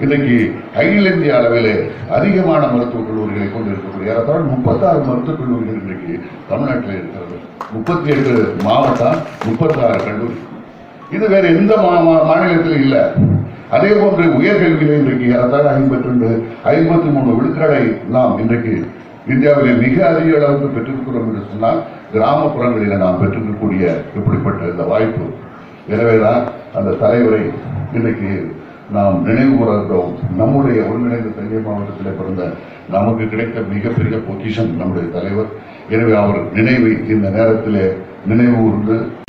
இன்றைக்கு அகில இந்திய அளவிலே அதிகமான மருத்துவக் கல்லூரிகளை கொண்டு இருக்கக்கூடிய ஏறத்தாழ முப்பத்தாறு மருத்துவக் கல்லூரிகள் இன்றைக்கு தமிழ்நாட்டில் இருக்கிறது முப்பத்தி எட்டு மாவட்டம் முப்பத்தாறு கல்லூரி இது வேற எந்த மா- மா- மாநிலத்திலும் இல்லை அதே போன்று உயர்கல்வியில இன்றைக்கு ஏறத்தாழ ஐம்பத்தி ரெண்டு ஐம்பத்தி மூணு விழுக்காடை நாம் இன்றைக்கு இந்தியாவிலே மிக அதிக அளவுக்கு பெற்றிருக்கிறோம் என்று சொன்னால் கிராமப்புறங்களில் நாம் பெற்றிருக்கக்கூடிய இப்படிப்பட்ட இந்த வாய்ப்பு எனவேதான் அந்த தலைவரை இன்றைக்கு நாம் நினைவு கூறுகிறோம் நம்முடைய ஒருங்கிணைந்த தஞ்சை மாவட்டத்தில் பிறந்த நமக்கு கிடைத்த மிகப்பெரிய பொக்கிஷம் நம்முடைய தலைவர் எனவே அவர் நினைவை இந்த நேரத்திலே நினைவு கூர்ந்து